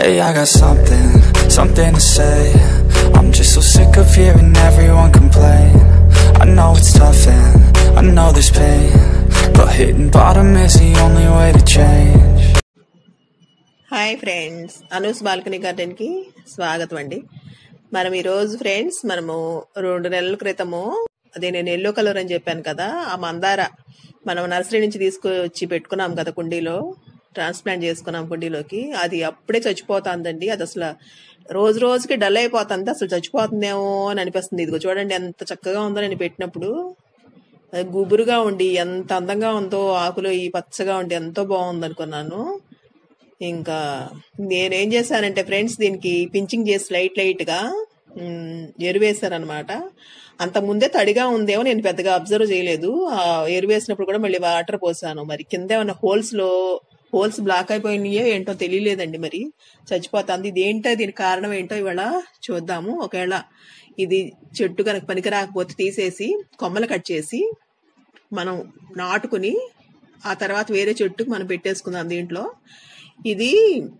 Hey, I got something, something to say I'm just so sick of hearing everyone complain I know it's tough and I know there's pain But hitting bottom is the only way to change hi friends Anu's balcony గార్డెన్కి స్వాగతం అండి మనం ఈరోజు friends మనము రెండు నెలల క్రితము అదే నేను ఎల్లో కలర్ అని చెప్పాను కదా ఆ మందార మనం నర్సరీ నుంచి తీసుకొచ్చి పెట్టుకున్నాం కదా కుండీలో ట్రాన్స్ప్లాంట్ చేసుకున్నాం కుండీలోకి అది అప్పుడే చచ్చిపోతుందండి అది అసలు రోజు రోజుకి డల్ అయిపోతుంది అసలు చచ్చిపోతుందేమో అని అనిపిస్తుంది ఇదిగో చూడండి ఎంత చక్కగా ఉందో నేను పెట్టినప్పుడు అది గుబురుగా ఉండి ఎంత అందంగా ఉందో ఆకులు ఈ పచ్చగా ఉండి ఎంతో బాగుంది అనుకున్నాను ఇంకా నేనేం చేశానంటే ఫ్రెండ్స్ దీనికి పించింగ్ చేసి లైట్ లైట్ గా మ్, ఎరువేశానమాట అంత ముందే తడిగా ఉందేమో నేను పెద్దగా అబ్జర్వ్ చేయలేదు ఆ ఎరువేసినప్పుడు కూడా మళ్ళీ వాటర్ పోసాను మరి కింద ఏమన్నా హోల్స్ లో హోల్స్ బ్లాక్ అయిపోయినాయో ఏంటో తెలియలేదండి మరి చచ్చిపోతుంది ఇది ఏంటో దీనికి కారణం ఏంటో ఇవాళ చూద్దాము ఒకవేళ ఇది చెట్టు కనుక పనికి రాకపోతే తీసేసి కొమ్మలు కట్ చేసి మనం నాటుకుని ఆ తర్వాత వేరే చెట్టుకు మనం పెట్టేసుకుందాం దీంట్లో ఇది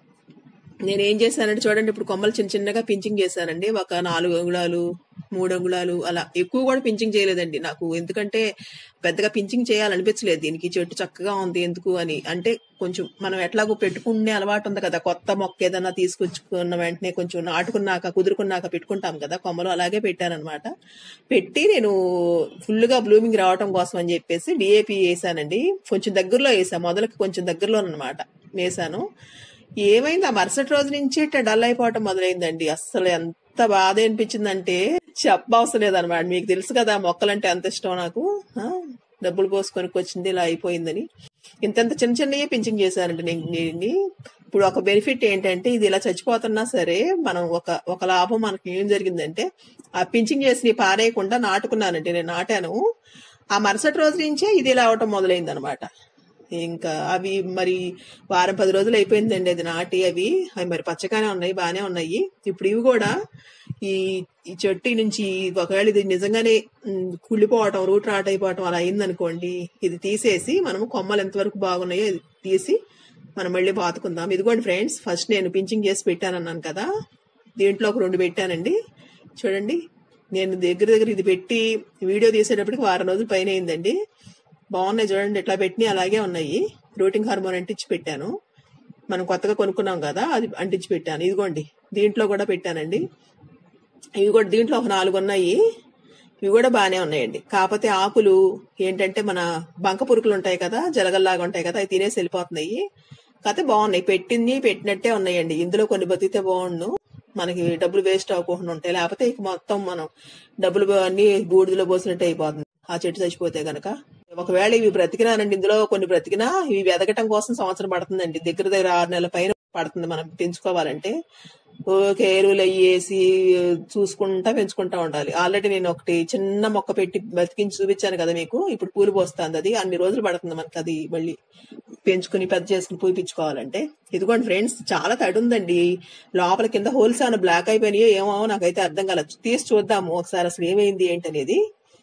నేను ఏం చేశానంటే చూడండి ఇప్పుడు కొమ్మలు చిన్న చిన్నగా పించింగ్ చేశానండి ఒక నాలుగు అంగుళాలు మూడు అంగుళాలు అలా ఎక్కువ కూడా పించింగ్ చేయలేదండి నాకు ఎందుకంటే పెద్దగా పించింగ్ చేయాలనిపించలేదు దీనికి చెట్టు చక్కగా ఉంది ఎందుకు అని అంటే కొంచెం మనం ఎట్లాగో పెట్టుకునే అలవాటు ఉంది కదా కొత్త మొక్క ఏదైనా తీసుకొచ్చుకున్న వెంటనే కొంచెం నాటుకున్నాక కుదురుకున్నాక పెట్టుకుంటాం కదా కొమ్మలు అలాగే పెట్టానన్నమాట పెట్టి నేను ఫుల్ గా బ్లూమింగ్ రావటం కోసం అని చెప్పేసి డిఏపి వేసానండి కొంచెం దగ్గరలో వేసాను మొదలకి కొంచెం దగ్గరలో అనమాట వేసాను ఏమైంది ఆ మరుసటి రోజు నుంచి ఇట్లా డల్ అయిపోవటం మొదలైందండి అస్సలు ఎంత బాధ అనిపించిందంటే చెప్పవసరం లేదనమాట మీకు తెలుసు కదా మొక్కలంటే ఎంత ఇష్టం నాకు ఆ, డబ్బులు పోసుకొని వచ్చింది ఇలా అయిపోయిందని ఇంతంత చిన్న చిన్నయే పింఛింగ్ చేశానండి నేను దీన్ని ఇప్పుడు ఒక బెనిఫిట్ ఏంటంటే ఇది ఇలా చచ్చిపోతున్నా సరే మనం ఒక ఒక లాభం మనకి ఏం జరిగిందంటే ఆ పింఛింగ్ చేసి పారేయకుండా నాటుకున్నానండి నేను నాటాను ఆ మరుసటి రోజు నుంచే ఇది ఇలా అవటం మొదలైంది అనమాట ఇంకా అవి మరి వారం పది రోజులు అయిపోయిందండి అది నాటి అవి అవి మరి పచ్చగానే ఉన్నాయి బాగానే ఉన్నాయి ఇప్పుడు ఇవి కూడా ఈ ఈ చెట్టు నుంచి ఒకవేళ ఇది నిజంగానే ఉమ్, కుళ్ళిపోవటం రూట్ రాట్ అయిపోవటం అలా అయిందనుకోండి ఇది తీసేసి మనము కొమ్మలు ఎంతవరకు బాగున్నాయో ఇది తీసి మనం మళ్ళీ పాతుకుందాం ఇదిగోండి ఫ్రెండ్స్ ఫస్ట్ నేను పించింగ్ చేసి పెట్టానన్నాను కదా దీంట్లో ఒక రెండు పెట్టానండి చూడండి నేను దగ్గర దగ్గర ఇది పెట్టి వీడియో తీసేటప్పటికి వారం రోజులు పైన అయిందండి బాగున్నాయి చూడండి ఇట్లా పెట్టి అలాగే ఉన్నాయి రూటింగ్ హార్మోన్ అంటించి పెట్టాను మనం కొత్తగా కొనుక్కున్నాం కదా అది అంటించి పెట్టాను ఇదిగోండి దీంట్లో కూడా పెట్టానండి ఇవి కూడా దీంట్లో ఒక నాలుగు ఉన్నాయి ఇవి కూడా బాగానే ఉన్నాయండి కాకపోతే ఆకులు ఏంటంటే మన బంక పురుకులు ఉంటాయి కదా జలగల్లాగా ఉంటాయి కదా అవి తినేసి వెళ్ళిపోతున్నాయి కాకపోతే బాగున్నాయి పెట్టింది పెట్టినట్టే ఉన్నాయండి ఇందులో కొన్ని బతికితే బాగుండు మనకి డబ్బులు వేస్ట్ అవ్వకుండా ఉంటాయి లేకపోతే ఇక మొత్తం మనం డబ్బులు అన్ని బూడిదలో పోసినట్టు అయిపోతుంది ఆ చెట్టు చచ్చిపోతే గనక ఒకవేళ ఇవి బ్రతికినానండి ఇందులో కొన్ని బ్రతికినా ఇవి ఎదగటం కోసం సంవత్సరం పడుతుందండి దగ్గర దగ్గర ఆరు నెలల పైన పడుతుంది మనం పెంచుకోవాలంటే ఓకే ఎరువులు అయ్యి వేసి చూసుకుంటా పెంచుకుంటా ఉండాలి ఆల్రెడీ నేను ఒకటి చిన్న మొక్క పెట్టి బతికించి చూపించాను కదా మీకు ఇప్పుడు పూలు పోస్తుంది అది అన్ని రోజులు పడుతుంది మనకి అది మళ్ళీ పెంచుకుని పెద్ద చేసుకుని పూపించుకోవాలంటే ఇదిగోండి ఫ్రెండ్స్ చాలా తడి ఉందండి లోపల కింద హోల్స్ ఏమైనా బ్లాక్ అయిపోయినాయో ఏమో నాకైతే అర్థం కాలేదు తీసి చూద్దాము ఒకసారి అసలు ఏమైంది ఏంటనేది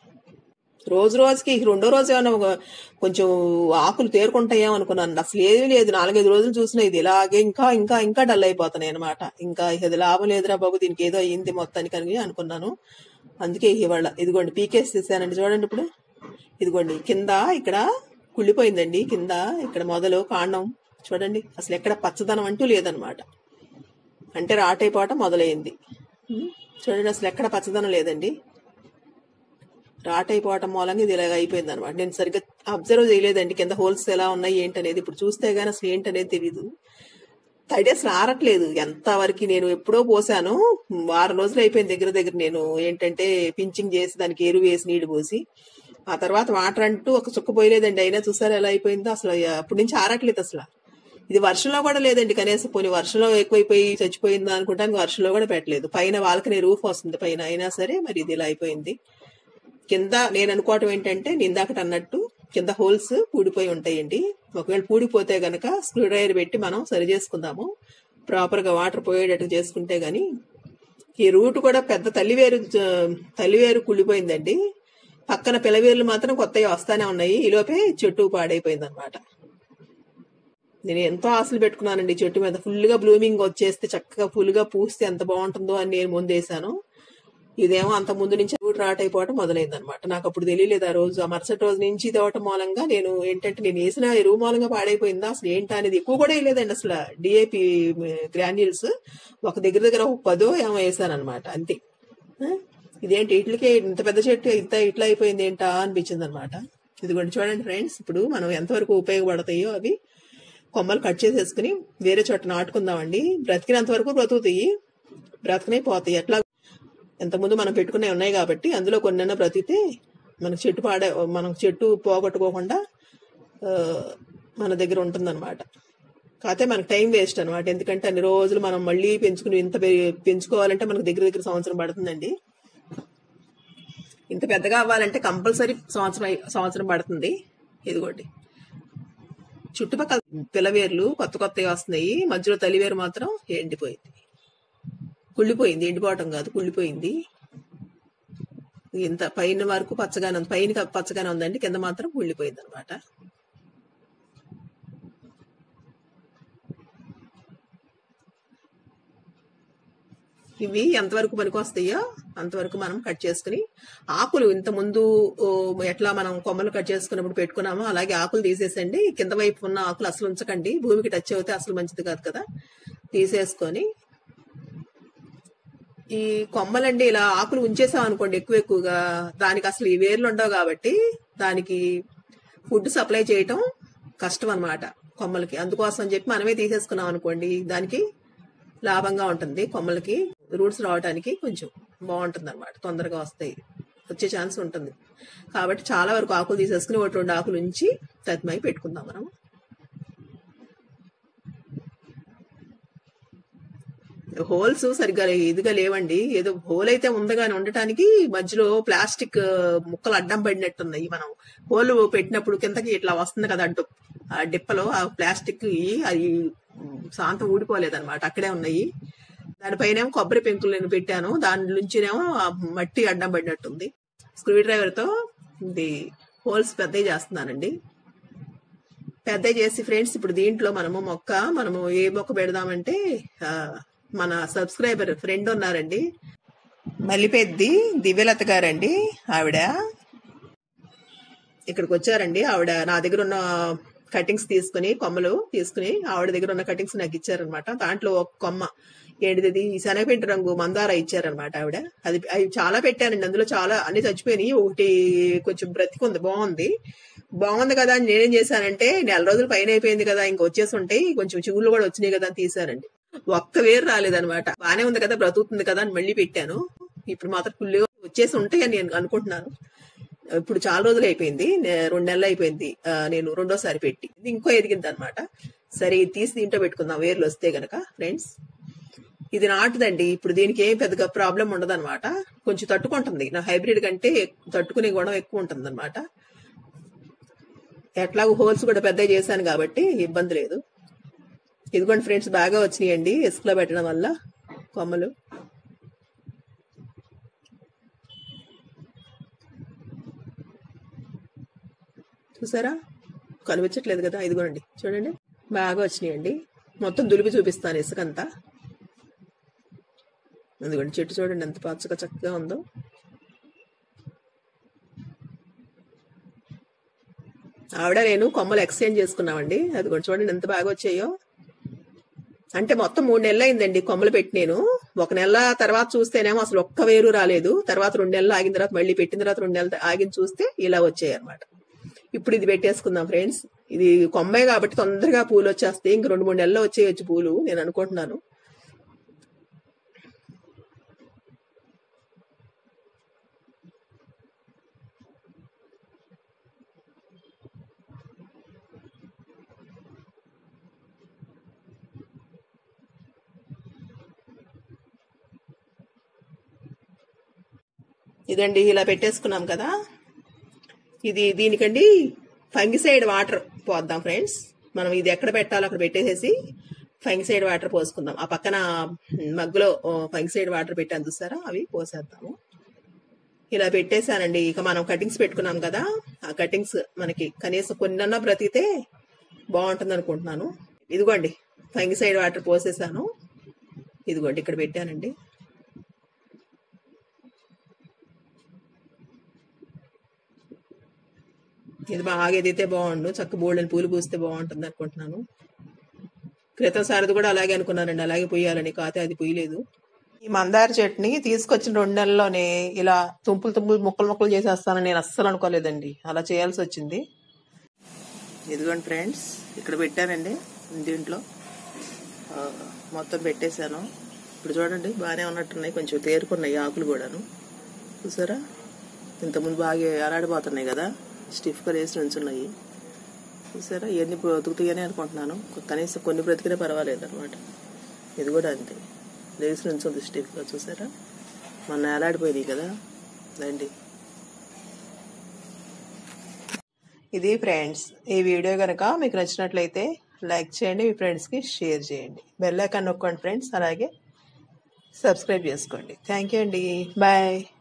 రోజు రోజుకి ఇక రెండో రోజు ఏమైనా ఒక కొంచెం ఆకులు తేరుకుంటాయేమో అనుకున్నాను అసలు ఏమీ లేదు నాలుగైదు రోజులు చూసినా ఇది ఇలాగే ఇంకా ఇంకా ఇంకా డల్ అయిపోతున్నాయి అనమాట ఇంకా ఇక ఇది లాభం లేదురా బాబు దీనికి ఏదో అయ్యింది మొత్తానికి అని అనుకున్నాను అందుకే ఇవాళ ఇదిగోండి పీకేసి తీసానండి చూడండి ఇప్పుడు ఇదిగోండి కింద ఇక్కడ కుళ్ళిపోయిందండి కింద ఇక్కడ మొదలు కాండం చూడండి అసలు ఎక్కడ పచ్చదనం అంటూ లేదనమాట అంటే రాటైపోవటం మొదలైంది ఉం? చూడండి అసలు ఎక్కడ పచ్చదనం లేదండి రాట్ అయిపోవటం మూలంగా ఇది ఇలాగ అయిపోయింది అనమాట నేను సరిగ్గా అబ్జర్వ్ చేయలేదండి కింద హోల్స్ ఎలా ఉన్నాయి ఏంటనేది ఇప్పుడు చూస్తే గానీ అసలు ఏంటనేది తెలియదు తడి అసలు ఆరట్లేదు ఎంత వరకు నేను ఎప్పుడో పోసాను వారం రోజులు అయిపోయింది దగ్గర దగ్గర నేను ఏంటంటే పించింగ్ చేసి దానికి ఎరువు వేసి నీళ్లు పోసి ఆ తర్వాత వాటర్ అంటూ ఒక చుక్క పోయలేదండి అయినా చూసారా ఎలా అయిపోయిందో అసలు అప్పటి నుంచి ఆరట్లేదు అసలు ఇది వర్షంలో కూడా లేదండి కనీసం పోనీ వర్షంలో ఎక్కువైపోయి చచ్చిపోయిందా అనుకుంటానికి వర్షంలో కూడా పెట్టలేదు పైన వాళ్ళకి రూఫ్ వస్తుంది పైన అయినా సరే మరి ఇది ఇలా అయిపోయింది కింద నేను అనుకోవటం ఏంటంటే నిందాకట అన్నట్టు కింద హోల్స్ పూడిపోయి ఉంటాయండి ఒకవేళ పూడిపోతే గనక స్క్రూ డ్రైవర్ పెట్టి మనం సరి చేసుకుందాము ప్రాపర్ గా వాటర్ పోయేటట్టు చేసుకుంటే గాని ఈ రూట్ కూడా పెద్ద తల్లివేరు జ- తల్లివేరు కుళ్ళిపోయిందండి పక్కన పిలవేర్లు మాత్రం కొత్తవి వస్తానే ఉన్నాయి ఈ లోపే చెట్టు పాడైపోయింది అనమాట నేను ఎంతో ఆశలు పెట్టుకున్నానండి ఈ చెట్టు మీద ఫుల్గా బ్లూమింగ్ వచ్చేస్తే చక్కగా ఫుల్గా పూస్తే ఎంత బాగుంటుందో అని నేను ముందేశాను ఇదేమో అంత ముందు నుంచి రూట్ రాట్ అయిపోవడం మొదలైంది అనమాట నాకు అప్పుడు తెలియలేదు ఆ రోజు ఆ మరుసటి రోజు నుంచి ఇది అవటం మూలంగా నేను ఏంటంటే నేను వేసిన ఎరువు మూలంగా పాడైపోయిందా అసలు ఏంటా అనేది ఎక్కువ కూడా వేయలేదండి అసలు డిఏపి గ్రాన్యూల్స్ ఒక దగ్గర దగ్గర ఒక పదో ఏమో వేసాను అనమాట అంతే ఆ? ఇదేంటి ఇట్లకే ఇంత పెద్ద చెట్టు ఇంత ఇట్లా అయిపోయింది ఏంటా అనిపించింది అనమాట ఇదిగోండి చూడండి ఫ్రెండ్స్ ఇప్పుడు మనం ఎంతవరకు ఉపయోగపడతాయో అవి కొమ్మలు కట్ చేసేసుకుని వేరే చోట నాటుకుందామండి బ్రతికినంత వరకు బ్రతుకుతాయి బ్రతకనే పోతాయి ఎట్లా ఎంతకుముందు మనం పెట్టుకునే ఉన్నాయి కాబట్టి అందులో కొన్నైనా బ్రతికితే మనకు చెట్టు పాడే మనం చెట్టు పోగొట్టుకోకుండా ఆ, మన దగ్గర ఉంటుందన్నమాట కాకపోతే మనకు టైం వేస్ట్ అనమాట ఎందుకంటే అన్ని రోజులు మనం మళ్ళీ పెంచుకుని ఇంత పె- పెంచుకోవాలంటే మనకు దగ్గర దగ్గర సంవత్సరం పడుతుందండి ఇంత పెద్దగా అవ్వాలంటే కంపల్సరీ సంవత్సరం అయి- సంవత్సరం పడుతుంది ఇదిగోండి చుట్టుపక్కల పిల్లవేర్లు కొత్త కొత్తవి వస్తున్నాయి మధ్యలో తలివేరు మాత్రం ఎండిపోయింది కుళ్ళిపోయింది ఎండిపోవటం కాదు కుళ్ళిపోయింది ఇంత పైన వరకు పచ్చగానే ఉంది పైన పచ్చగానే ఉందండి కింద మాత్రం కుళ్ళిపోయింది అనమాట ఇవి ఎంతవరకు పనికి వస్తాయో అంతవరకు మనం కట్ చేసుకుని ఆకులు ఇంత ముందు ఓ, ఎట్లా మనం కొమ్మలు కట్ చేసుకున్నప్పుడు పెట్టుకున్నామో అలాగే ఆకులు తీసేసండి కింద వైపు ఉన్న ఆకులు అసలు ఉంచకండి భూమికి టచ్ అవుతే అసలు మంచిది కాదు కదా తీసేసుకొని ఈ కొమ్మలండి ఇలా ఆకులు ఉంచేసాం అనుకోండి ఎక్కువ ఎక్కువగా దానికి అసలు ఈ వేర్లు ఉండవు కాబట్టి దానికి ఫుడ్ సప్లై చేయటం కష్టం అన్నమాట కొమ్మలకి అందుకోసం అని చెప్పి మనమే తీసేసుకున్నాం అనుకోండి దానికి లాభంగా ఉంటుంది కొమ్మలకి రూట్స్ రావడానికి కొంచెం బాగుంటుంది అనమాట తొందరగా వస్తాయి వచ్చే ఛాన్స్ ఉంటుంది కాబట్టి చాలా వరకు ఆకులు తీసేసుకుని ఒకటి రెండు ఆకులు ఉంచి తత్మై పెట్టుకుందాం మనం హోల్స్ సరిగ్గా ఇదిగా లేవండి ఏదో హోల్ అయితే ఉందగానే ఉండటానికి మధ్యలో ప్లాస్టిక్ ముక్కలు అడ్డం పడినట్టున్నాయి మనం హోల్ పెట్టినప్పుడు కిందకి ఇట్లా వస్తుంది కదా అడ్డు ఆ డిప్పలో ఆ ప్లాస్టిక్ అవి శాంతం ఊడిపోలేదన్నమాట అక్కడే ఉన్నాయి దానిపైనేమో కొబ్బరి పెంకులు నేను పెట్టాను దాని నుంచినేమో ఆ మట్టి అడ్డం పడినట్టుంది స్క్రూ డ్రైవర్ తో ఇది హోల్స్ పెద్దవి చేస్తున్నానండి పెద్ద చేసి ఫ్రెండ్స్ ఇప్పుడు దీంట్లో మనము మొక్క మనము ఏ మొక్క పెడదామంటే ఆ, మన సబ్స్క్రైబర్ ఫ్రెండ్ ఉన్నారండి మల్లిపెద్ది దివ్యలత గారండి ఆవిడ ఇక్కడికి వచ్చారండి ఆవిడ నా దగ్గర ఉన్న కటింగ్స్ తీసుకుని కొమ్మలు తీసుకుని ఆవిడ దగ్గర ఉన్న కటింగ్స్ నాకు ఇచ్చారనమాట దాంట్లో ఒక కొమ్మ ఏంటిది శనగపిండి రంగు మందార ఇచ్చారనమాట ఆవిడ అది అవి చాలా పెట్టానండి అందులో చాలా అన్ని చచ్చిపోయినాయి ఒకటి కొంచెం బ్రతికుంది బాగుంది బాగుంది కదా అని నేనేం చేశానంటే నెల రోజులు పైన అయిపోయింది కదా ఇంక వచ్చేసి ఉంటాయి కొంచెం చిగుళ్ళు కూడా వచ్చినాయి కదా అని తీసానండి ఒక్క వేరు రాలేదనమాట బానే ఉంది కదా బ్రతుకుతుంది కదా అని మళ్ళీ పెట్టాను ఇప్పుడు మాత్రం ఫుల్గా వచ్చేసి ఉంటాయని నేను అనుకుంటున్నాను ఇప్పుడు చాలా రోజులు అయిపోయింది నే- రెండు నెలలు అయిపోయింది ఆ, నేను రెండోసారి పెట్టి ఇది ఇంకో ఎదిగింది అనమాట సరే ఇది తీసి దీంట్లో పెట్టుకుందాం వేర్లు వస్తే గనక ఫ్రెండ్స్ ఇది నాటుదండి ఇప్పుడు దీనికి ఏం పెద్దగా ప్రాబ్లం ఉండదు అనమాట కొంచెం తట్టుకుంటుంది నా హైబ్రిడ్ కంటే తట్టుకునే గుణం ఎక్కువ ఉంటుంది అనమాట ఎట్లాగో హోల్స్ కూడా పెద్ద చేశాను కాబట్టి ఇబ్బంది లేదు ఇదిగోండి ఫ్రెండ్స్ బాగా వచ్చినాయండి ఇసుకలో పెట్టడం వల్ల కొమ్మలు చూసారా కనిపించట్లేదు కదా ఇదిగోండి చూడండి బాగా వచ్చినాయండి మొత్తం దులిపి చూపిస్తాను ఇసుకంతా అందుకోండి చెట్టు చూడండి ఎంత పచ్చగా చక్కగా ఉందో ఆవిడ నేను కొమ్మలు ఎక్స్చేంజ్ చేసుకున్నామండి అది కూడా చూడండి ఎంత బాగా వచ్చాయో అంటే మొత్తం మూడు నెలలు అయిందండి కొమ్మలు పెట్టి నేను ఒక నెల తర్వాత చూస్తేనేమో అసలు ఒక్క వేరు రాలేదు తర్వాత రెండు నెలలు ఆగిన తర్వాత మళ్ళీ పెట్టిన తర్వాత రెండు నెలలు ఆగిన చూస్తే ఇలా వచ్చాయి అనమాట ఇప్పుడు ఇది పెట్టేసుకుందాం ఫ్రెండ్స్ ఇది కొమ్మే కాబట్టి తొందరగా పూలు వచ్చేస్తాయి ఇంక రెండు మూడు నెలల్లో వచ్చేయచ్చు పూలు నేను అనుకుంటున్నాను ఇదండి ఇలా పెట్టేసుకున్నాం కదా ఇది దీనికండి ఫంగిసైడ్ వాటర్ పోద్దాం ఫ్రెండ్స్ మనం ఇది ఎక్కడ పెట్టాలో అక్కడ పెట్టేసేసి ఫంగిసైడ్ వాటర్ పోసుకుందాం ఆ పక్కన మగ్గులో ఫంగిసైడ్ వాటర్ పెట్టాను చూసారా అవి పోసేద్దాము ఇలా పెట్టేశానండి ఇక మనం కటింగ్స్ పెట్టుకున్నాం కదా ఆ కటింగ్స్ మనకి కనీసం కొన్నన్నా బ్రతికితే బాగుంటుంది అనుకుంటున్నాను ఇదిగోండి ఫంగిసైడ్ వాటర్ పోసేసాను ఇదిగోండి ఇక్కడ పెట్టానండి ఇది బాగా ఎదిగితే బాగుండు చక్క బోల్డెన్ పూలు పూస్తే బాగుంటుంది అనుకుంటున్నాను క్రితం సారిది కూడా అలాగే అనుకున్నానండి అలాగే పొయ్యాలని కాతే అది పొయ్యలేదు ఈ మందార చట్నీ తీసుకొచ్చిన రెండు నెలల్లోనే ఇలా తుంపులు తుంపులు ముక్కలు ముక్కలు చేసేస్తానని నేను అస్సలు అనుకోలేదండి అలా చేయాల్సి వచ్చింది ఇదిగోండి ఫ్రెండ్స్ ఇక్కడ పెట్టానండి దీంట్లో ఆ, మొత్తం పెట్టేశాను ఇప్పుడు చూడండి బాగానే ఉన్నట్టున్నాయి కొంచెం తేరుకున్నాయి ఆకులు కూడాను చూసారా ఇంతకుముందు బాగా అలాడిపోతున్నాయి కదా స్టిఫ్గా వేసి ఉంచున్నాయి చూసారా ఇవన్నీ బ్రతుకుతాయని అనుకుంటున్నాను కనీసం కొన్ని బ్రతికినా పర్వాలేదు అనమాట ఇది కూడా అంతే లేచి నుంచుంది స్టిఫ్గా చూసారా మొన్న ఎలాడిపోయినాయి కదా రండి ఇది ఫ్రెండ్స్ ఈ వీడియో కనుక మీకు నచ్చినట్లయితే లైక్ చేయండి మీ ఫ్రెండ్స్కి షేర్ చేయండి బెల్ ఐకాన్ నొక్కండి ఫ్రెండ్స్ అలాగే సబ్స్క్రైబ్ చేసుకోండి థ్యాంక్ యూ అండి బాయ్